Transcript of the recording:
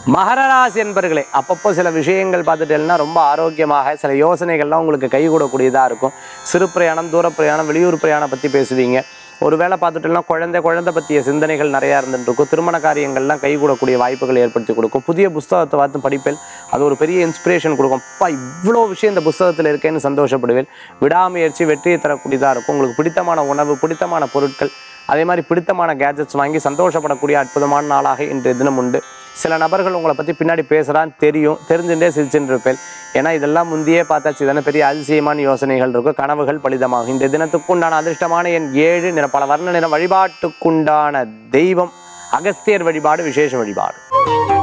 மகர ராசி என்பர்களே அப்பப்போ சில விஷயங்கள் பார்த்துட்டேன்னா ரொம்ப ஆரோக்கியமாக சில யோசனைகள்லாம் உங்களுக்கு கை கூடக்கூடியதாக இருக்கும் சிறு பிரயாணம் தூர பிரயாணம் வெளியூர் பிரயாணம் பற்றி பேசுவீங்க ஒரு வேளை பார்த்துட்டோம்னா குழந்தை குழந்தை பற்றிய சிந்தனைகள் நிறையா இருந்துட்டு இருக்கும் திருமண காரியங்கள்லாம் கை கூடக்கூடிய வாய்ப்புகளை ஏற்படுத்தி கொடுக்கும் புதிய புஸ்தகத்தை பார்த்து படிப்பேன் அது ஒரு பெரிய இன்ஸ்பிரேஷன் கொடுக்கும் அப்பா இவ்வளோ விஷயம் இந்த புஸ்தகத்தில் இருக்கேன்னு சந்தோஷப்படுவேன் விடாமுயற்சி வெற்றியை தரக்கூடியதாக இருக்கும் உங்களுக்கு பிடித்தமான உணவு பிடித்தமான பொருட்கள் அதே மாதிரி பிடித்தமான கேஜெட்ஸ் வாங்கி சந்தோஷப்படக்கூடிய அற்புதமான நாளாக இன்றைய தினம் உண்டு சில நபர்கள் உங்களை பற்றி பின்னாடி பேசுகிறான்னு தெரியும் தெரிஞ்சுட்டே சிரிச்சுட்டு இருப்பேன் ஏன்னா இதெல்லாம் முந்தையே பார்த்தாச்சு தானே பெரிய அதிசயமான யோசனைகள் இருக்கும் கனவுகள் பலிதமாகும் இந்த தினத்துக்குண்டான அதிர்ஷ்டமான என் ஏழு நிற பல வர்ண நிற வழிபாட்டுக்குண்டான தெய்வம் அகஸ்தியர் வழிபாடு விசேஷ வழிபாடு